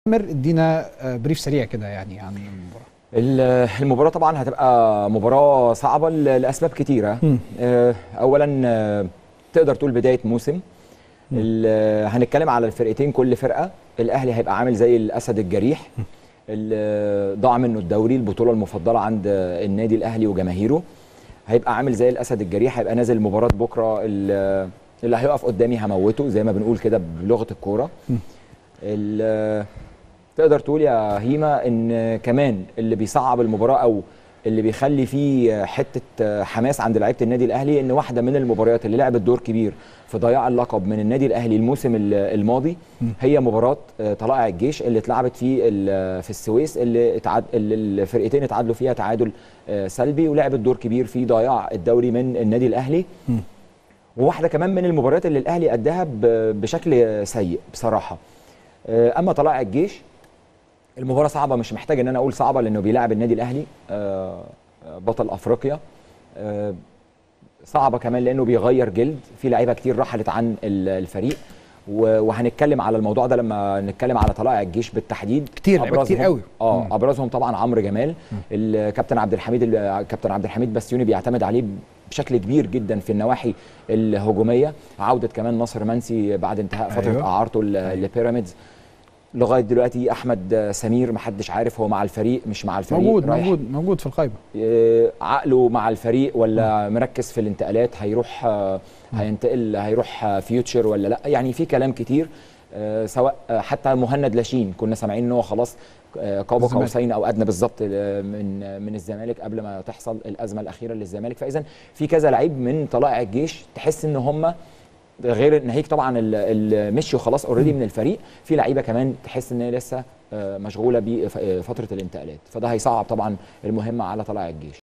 عامر ادينا آه، بريف سريع كده يعني عن المباراه ال- المباراة طبعا هتبقى مباراة صعبة ل- لأسباب كتيرة مم. آه، أولا آه، تقدر تقول بداية موسم ال- هنتكلم على الفرقتين كل فرقة الأهلي هيبقى عامل زي الأسد الجريح اللي ضاع منه الدوري البطولة المفضلة عند النادي الأهلي وجماهيره هيبقى عامل زي الأسد الجريح هيبقى نازل مباراة بكرة ال- اللي هيقف قدامي هموته زي ما بنقول كده بلغة الكورة ال- تقدر تقول يا هيما ان كمان اللي بيصعب المباراه او اللي بيخلي فيه حته حماس عند لعيبه النادي الاهلي ان واحده من المباريات اللي لعبت دور كبير في ضياع اللقب من النادي الاهلي الموسم ال- الماضي هي مباراه طلائع الجيش اللي اتلعبت في ال- في السويس اللي اتعاد اللي الفرقتين اتعادلوا فيها تعادل آه، سلبي ولعبت دور كبير في ضياع الدوري من النادي الاهلي وواحده كمان من المباريات اللي الاهلي اداها ب- بشكل سيء بصراحه آه، اما طلائع الجيش المباراه صعبه مش محتاج ان انا اقول صعبه لانه بيلاعب النادي الاهلي آه، آه، بطل افريقيا آه، صعبه كمان لانه بيغير جلد في لعيبه كتير رحلت عن ال- الفريق و- وهنتكلم على الموضوع ده لما نتكلم على طلائع الجيش بالتحديد كتير، لعيبة كتير أبرزهم- قوي. اه مم. ابرزهم طبعا عمرو جمال الكابتن عبد الحميد الكابتن عبد الحميد بسيوني بيعتمد عليه بشكل كبير جدا في النواحي الهجوميه عوده كمان ناصر منسي بعد انتهاء فتره أيوة. اعارته ل- لبيراميدز لغايه دلوقتي احمد سمير محدش عارف هو مع الفريق مش مع الفريق موجود رايح موجود موجود في القائمه آه، عقله مع الفريق ولا مركز في الانتقالات هيروح آه، هينتقل هيروح آه، فيوتشر ولا لا يعني في كلام كتير آه، سواء آه، حتى مهند لاشين كنا سامعين ان هو خلاص آه، قاب الزمالك. قوسين او ادنى بالظبط آه، من آه، من الزمالك قبل ما تحصل الازمه الاخيره للزمالك فاذا في كذا لعيب من طلائع الجيش تحس ان هم غير ناهيك طبعا اللي مشوا خلاص اوريدي من الفريق في لعيبه كمان تحس ان هي لسه آه، مشغوله بفتره الانتقالات فده هيصعب طبعا المهمه على طلائع الجيش